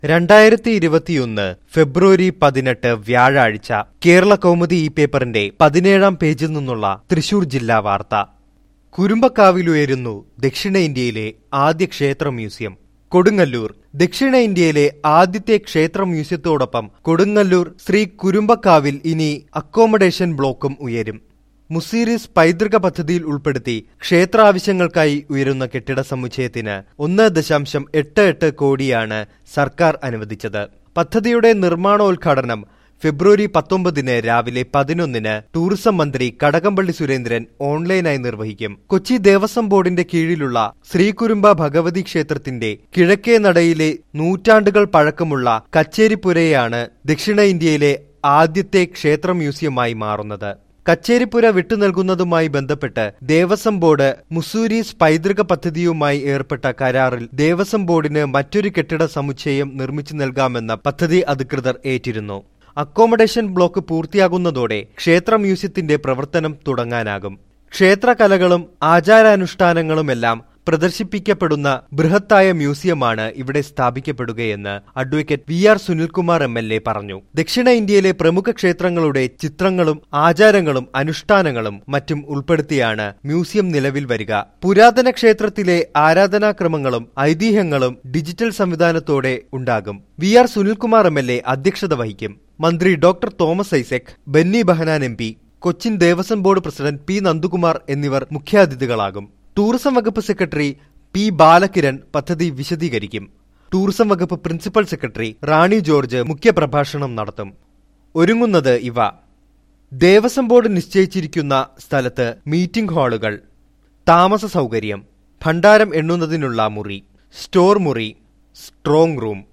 രണ്ടായിരത്തി ഇരുപത്തിയൊന്ന് ഫെബ്രുവരി പതിനെട്ട് വ്യാഴാഴ്ച കേരള കൗമുദി ഈ പേപ്പറിന്റെ പതിനേഴാം പേജിൽ നിന്നുള്ള തൃശൂർ ജില്ലാ വാർത്ത കുരുമ്പക്കാവിലുയരുന്നു ദക്ഷിണ ഇന്ത്യയിലെ ആദ്യ ക്ഷേത്ര മ്യൂസിയം കൊടുങ്ങല്ലൂർ ദക്ഷിണ ഇന്ത്യയിലെ ആദ്യത്തെ ക്ഷേത്ര മ്യൂസിയത്തോടൊപ്പം കൊടുങ്ങല്ലൂർ ശ്രീ കുരുമ്പക്കാവിൽ ഇനി അക്കോമഡേഷൻ ബ്ലോക്കും ഉയരും മുസീരീസ് പൈതൃക പദ്ധതിയിൽ ഉൾപ്പെടുത്തി ക്ഷേത്രാവശ്യങ്ങൾക്കായി ഉയരുന്ന കെട്ടിട സമുച്ചയത്തിന് ഒന്ന് ദശാംശം എട്ട് എട്ട് കോടിയാണ് സർക്കാർ അനുവദിച്ചത് പദ്ധതിയുടെ നിർമ്മാണോദ്ഘാടനം ഫെബ്രുവരി പത്തൊമ്പതിന് രാവിലെ പതിനൊന്നിന് ടൂറിസം മന്ത്രി കടകംപള്ളി സുരേന്ദ്രൻ ഓൺലൈനായി നിർവഹിക്കും കൊച്ചി ദേവസ്വം ബോർഡിന്റെ കീഴിലുള്ള ശ്രീകുരുമ്പ ഭഗവതി ക്ഷേത്രത്തിന്റെ കിഴക്കേ നടയിലെ നൂറ്റാണ്ടുകൾ പഴക്കമുള്ള കച്ചേരിപ്പുരയാണ് ദക്ഷിണ ഇന്ത്യയിലെ ആദ്യത്തെ ക്ഷേത്ര മ്യൂസിയമായി മാറുന്നത് കച്ചേരിപ്പുര വിട്ടുനൽകുന്നതുമായി ബന്ധപ്പെട്ട് ദേവസ്വം ബോർഡ് മുസൂരീസ് പൈതൃക പദ്ധതിയുമായി ഏർപ്പെട്ട കരാറിൽ ദേവസ്വം ബോർഡിന് മറ്റൊരു കെട്ടിട സമുച്ചയം നിർമ്മിച്ചു നൽകാമെന്ന പദ്ധതി അധികൃതർ ഏറ്റിരുന്നു അക്കോമഡേഷൻ ബ്ലോക്ക് പൂർത്തിയാകുന്നതോടെ ക്ഷേത്ര മ്യൂസിയത്തിന്റെ പ്രവർത്തനം തുടങ്ങാനാകും ക്ഷേത്രകലകളും ആചാരാനുഷ്ഠാനങ്ങളുമെല്ലാം പ്രദർശിപ്പിക്കപ്പെടുന്ന ബൃഹത്തായ മ്യൂസിയമാണ് ഇവിടെ സ്ഥാപിക്കപ്പെടുകയെന്ന് advocate V R Sunilkumar M L A പറഞ്ഞു ദക്ഷിണ ഇന്ത്യയിലെ പ്രമുഖ ക്ഷേത്രങ്ങളുടെ ചിത്രങ്ങളും ആചാരങ്ങളും അനുഷ്ഠാനങ്ങളും മറ്റും ഉൾപ്പെടുത്തിയാണ് മ്യൂസിയം നിലവിൽ വരിക പുരാതന ക്ഷേത്രത്തിലെ ആരാധനാക്രമങ്ങളും ഐതിഹ്യങ്ങളും ഡിജിറ്റൽ സംവിധാനത്തോടെ ഉണ്ടാകും V R Sunilkumar M L A അധ്യക്ഷത വഹിക്കും മന്ത്രി doctor Thomas Isaac Benny Behanan M P Cochin Devaswom board president P Nandakumar എന്നിവർ മുഖ്യാതിഥികളാകും ടൂറിസം വകുപ്പ് സെക്രട്ടറി പി ബാലകിരൺ പദ്ധതി വിശദീകരിക്കും ടൂറിസം വകുപ്പ് പ്രിൻസിപ്പൽ സെക്രട്ടറി റാണി ജോർജ് മുഖ്യപ്രഭാഷണം നടത്തും ഒരുങ്ങുന്നത് ഇവ ദേവസ്വം ബോർഡ് നിശ്ചയിച്ചിരിക്കുന്ന സ്ഥലത്ത് മീറ്റിംഗ് ഹാളുകൾ താമസ സൗകര്യം ഭണ്ഡാരം എണ്ണുന്നതിനുള്ള മുറി സ്റ്റോർ മുറി സ്ട്രോങ് റൂം